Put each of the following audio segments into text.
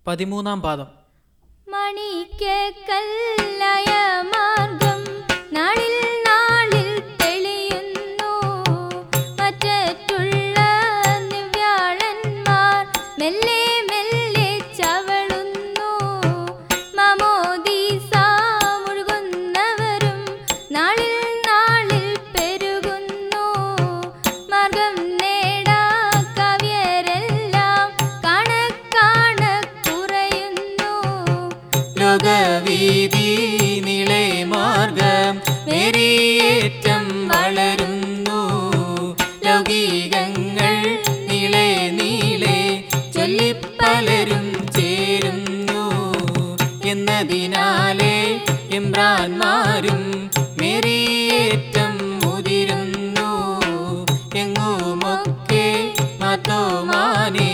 പതിമൂന്നാം പാദം മണിക്കല്ലായ മാർഗം നാളിൽ നാളിൽ തെളിയുന്നു മറ്റുള്ള നിവ്യാളന്മാർ മെല്ലെ മെല്ലെ ചവളുന്നു മമോദീസ മുഴുകുന്നവരും നാളിൽ നാളിൽ പെരുകുന്നു മാർഗം നേടാ കവ്യരെല്ലാം കാണ കുറയുന്നു ലോകവീതി നീളെ മാർഗം മേരിയേറ്റം വളരുന്നു ലൗകികങ്ങൾ നീളെ നീളെ ചൊല്ലിപ്പലരും ചേരുന്നു എന്നതിനാലേ ഇമ്രാന്മാരും മേരിയേറ്റം മുതിരുന്നു എങ്ങുമൊക്കെ മാത്തോമാനെ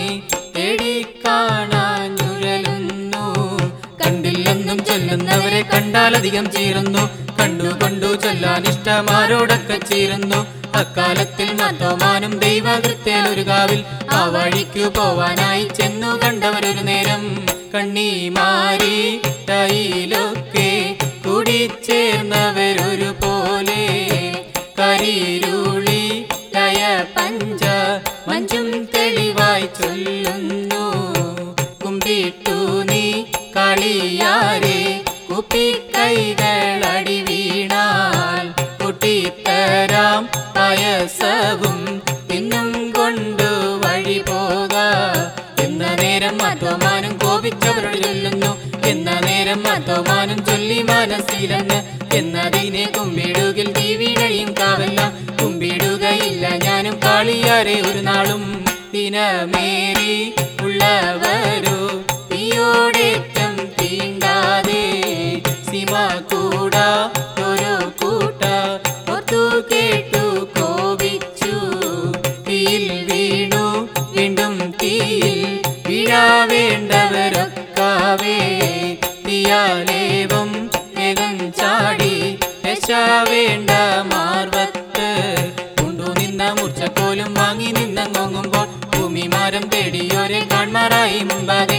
തേടിക്കാണാഞ്ഞുഴലുന്നു കണ്ടില്ലെന്നും ചൊല്ലുന്നവരെ കണ്ടാലധികം ചീറുന്നു കണ്ടു കണ്ടു ചൊല്ലാൻ ഇഷ്ടമാരോടൊക്കെ ചീരുന്നു അക്കാലത്തിൽ മാത്തോമാനും ദൈവകൃത്യൽ ഒരു കാവിൽ ആ വഴിക്കു പോവാനായി ചെന്നു കണ്ടവരൊരു നേരം കണ്ണീമാരി തൈലൊക്കെ കൂടിച്ചേർന്നവരൊരു പോലെ കരിരുളി ലയ പഞ്ച മഞ്ചും തെളിവായി ചൊല്ലുന്നു കുമ്പിട്ടു നീ കളിയാരെ കുപ്പിക്കൈകളടി വീണാൽ പൊട്ടിത്തരാം പായസവും ഇന്നും കൊണ്ടു വഴി പോക എന്ന നേരം മാത്തോമാനും കോപിച്ചവരോട് ചൊല്ലുന്നു എന്ന നേരം മാത്തോമാനും ചൊല്ലി മനസ്സിലെന്ന് എന്നതിനെ കുമ്പിടുകിൽ തീവിഴയും കാവല്ല കുമ്പിടുകയില്ല ഞാനും കാളിയാരെ ഒരു നാളും ദിനമേറി ഉള്ളവരോ തീയോടേറ്റം തീണ്ടാതെ സിമ കൂടാ ഓരോ കൂട്ട ഒത്തു കേട്ടു കോപിച്ചു തീയിൽ വീണു വീണ്ടും തീയിൽ വീഴാ വേണ്ടവരൊക്കാവേ തീയാലേവം വേഗം ചാടി രക്ഷ വേണ്ട മാർവത്ത് കൊണ്ടു നിന്ന മൂർച്ചക്കോലും വാങ്ങി നിന്നങ്ങോങ്ങുമ്പോൾ ഭൂമിമാരം തേടിയോരെ കാൺമാറായി മുമ്പാകെ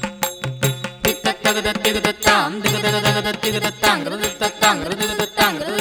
തിത്തത്തകതത്തികതത്താം തികതകതകതത്തികതത്താം കൃതത്തത്താം കൃതത്തത്താം കൃത